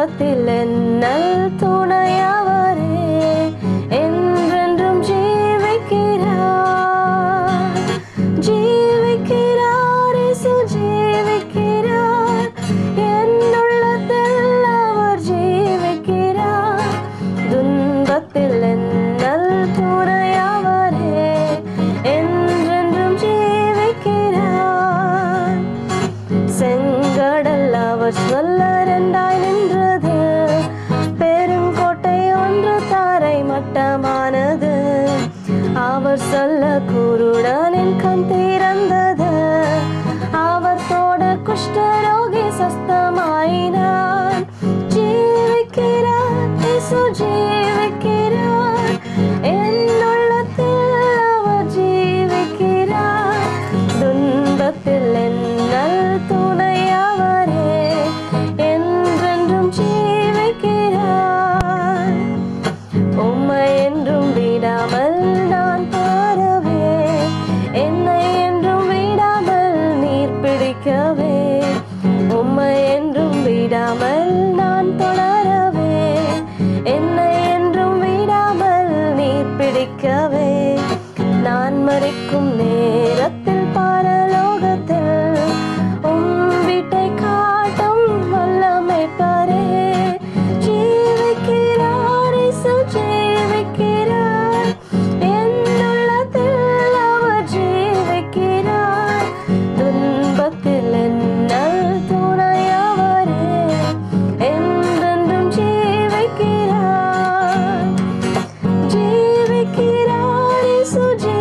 துன்பத்தில் என்னல் துணையவரே என்றென்றும் ஜீவிக்கிறார் ஜீவிக்கிறார் இயேசு ஜீவிக்கிறார் என் உள்ளத்தில் அவர் ஜீவிக்கிறார் துன்பத்தில் என்னல் துணையவரே என்றென்றும் ஜீவிக்கிறார் செங்கடல் அவர் சொல்ல ரெண்டாய் நின்றது பெருங்கோட்டை ஒன்று தாரை மட்டமானது அவர் சொல்ல குருடனின் கண் திறந்தது அவர் தோட குஷ்டரோகி சஸ்தமாயினார் ஜீவிக்கிறார் இயேசு ஜீவிக்கிறார் என் உள்ளத்தில் அவர் ஜீவிக்கிறார் துன்பத்தில் என்னல் துணையவரே என்றென்றும் ஜீவிக்கிறார் உம்மை என்றும் விடாமல் நான் பாரவே என்னை என்றும் விடாமல் நீர் பிடிக்கவே உம்மை என்றும் விடாமல் நான் தொடரவே என்னை என்றும் விடாமல் நீர் பிடிக்கவே நான் மறிக்கும் நேரத்தில் பாரலோகத்தில் உம் வீட்டை காட்டும் வல்லமை பாரே ஜீவிக்கிறார் இயேசு ஜீவிக்கிறார் என் உள்ளத்தில் அவர் ஜீவிக்கிறார் துன்பத்தில் என்னல் துணையவரே என்றென்றும் ஜீவிக்கிறார் ஜீவிக்கிறார் இயேசு